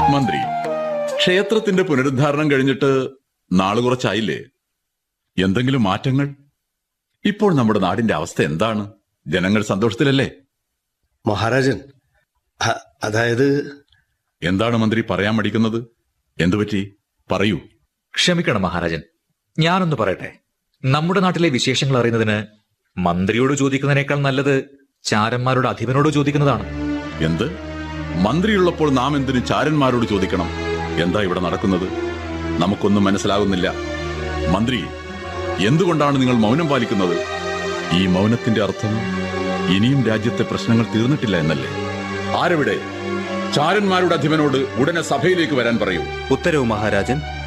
മന്ത്രി ക്ഷേത്രത്തിന്റെ പുനരുദ്ധാരണം കഴിഞ്ഞിട്ട് നാള് കുറച്ചായില്ലേ എന്തെങ്കിലും മാറ്റങ്ങൾ ഇപ്പോൾ നമ്മുടെ നാടിന്റെ അവസ്ഥ എന്താണ് ജനങ്ങൾ സന്തോഷത്തിലല്ലേ മഹാരാജൻ അ- അതായത് എന്താണ് മന്ത്രി പറയാൻ മടിക്കുന്നത് എന്തുപറ്റി പറയൂ ക്ഷമിക്കണം മഹാരാജൻ ഞാനൊന്ന് പറയട്ടെ നമ്മുടെ നാട്ടിലെ വിശേഷങ്ങൾ അറിയുന്നതിന് മന്ത്രിയോട് ചോദിക്കുന്നതിനേക്കാൾ നല്ലത് ചാരന്മാരുടെ അധിപനോട് ചോദിക്കുന്നതാണ് എന്ത് മന്ത്രിയുള്ളപ്പോൾ നാം എന്തിനു ചാരന്മാരോട് ചോദിക്കണം എന്താ ഇവിടെ നടക്കുന്നത് നമുക്കൊന്നും മനസ്സിലാകുന്നില്ല മന്ത്രി എന്തുകൊണ്ടാണ് നിങ്ങൾ മൗനം പാലിക്കുന്നത് ഈ മൗനത്തിന്റെ അർത്ഥം ഇനിയും രാജ്യത്തെ പ്രശ്നങ്ങൾ തീർന്നിട്ടില്ല എന്നല്ലേ ആരെവിടെ ചാരന്മാരുടെ അധിപനോട് ഉടനെ സഭയിലേക്ക് വരാൻ പറയൂ ഉത്തരവ് മഹാരാജൻ